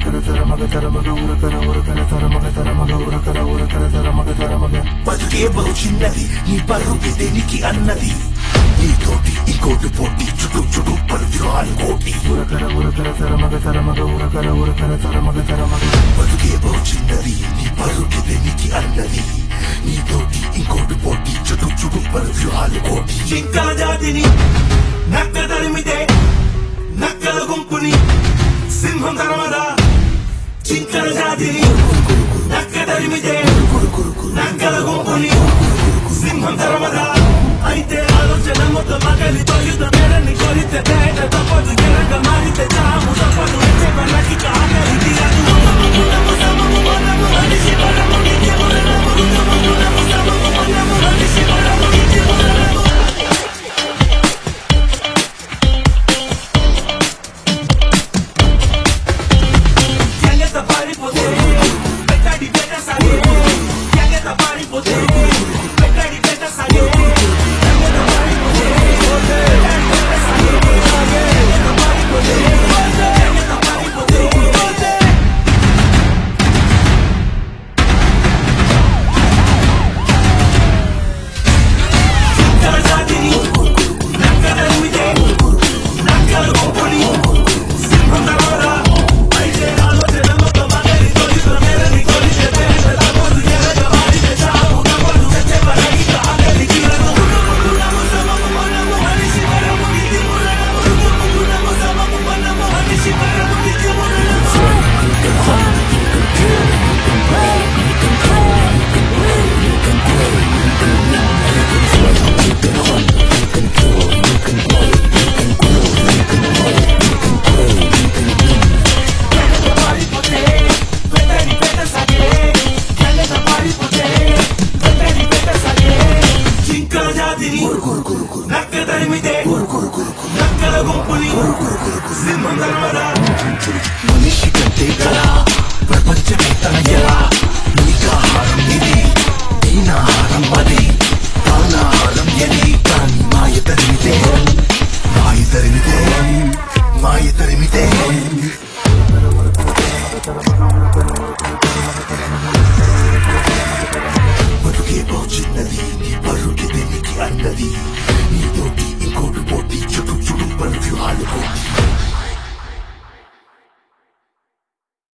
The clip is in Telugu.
ఉరకర తరమగ తరమగ ఉరకర ఉరకర తరమగ తరమగ ఉరకర ఉరకర తరమగ తరమగ బతుకే బహు చిన్నది నీ పరుగు దేనికి అన్నది నీతోటి ఇంకోటి పోటీ చుట్టూ చుట్టూ పలు విరోహాలు కోటి ఉరకర ఉరకర తరమగ తరమగ ఉరకర ఉరకర తరమగ తరమగ బతుకే బహు చిన్నది నీ పరుగు దేనికి అన్నది నీతోటి ఇంకోటి పోటీ చుట్టూ చుట్టూ పలు విరోహాలు కోటి జింకల జాతిని నక్క తరిమితే నక్కల గుంపుని సింహం తరమదా జింకల జాతిని నక్క తరిమితే నక్కల గుంపుని సింహం తరమదా అయితే ఆలోచన మొత్తం మగలి తొలిత మేడని కొలితే తేట తప్పదు గిరక మారితే చాము తప్పదు వచ్చే పల్లకి కాగలి తీరదు మనము సమము మనము మనిషి మనము నిత్యము మనము మనము సమము మనము మనిషి మనము నిత్యము మనము Jangan paripote, peta di peta sage. Jangan paripote, peta di peta sage. Jangan paripote, peta di peta sage. Jangan paripote, jangan paripote. Nakala jatini, nakala lumite, nakala komponi, సింహం తరమదా. అయితే ఆలోచన మొత్తం మగలి తొలిత మేడని కొలితే తేట తప్పదు గిరక మారితే చాము తప్పదు వచ్చే పల్లకి కాగలి తీరదు మనము సమము మనము మనిషి మనము నిత్యము మనము మనము సమము మనము మనిషి మనము నిత్యము మనము జింకల జాతిని నక్క తరిమితే నక్కల గుంపుని సింహం తరమదా మనిషి కంటే గల ప్రపంచమే తన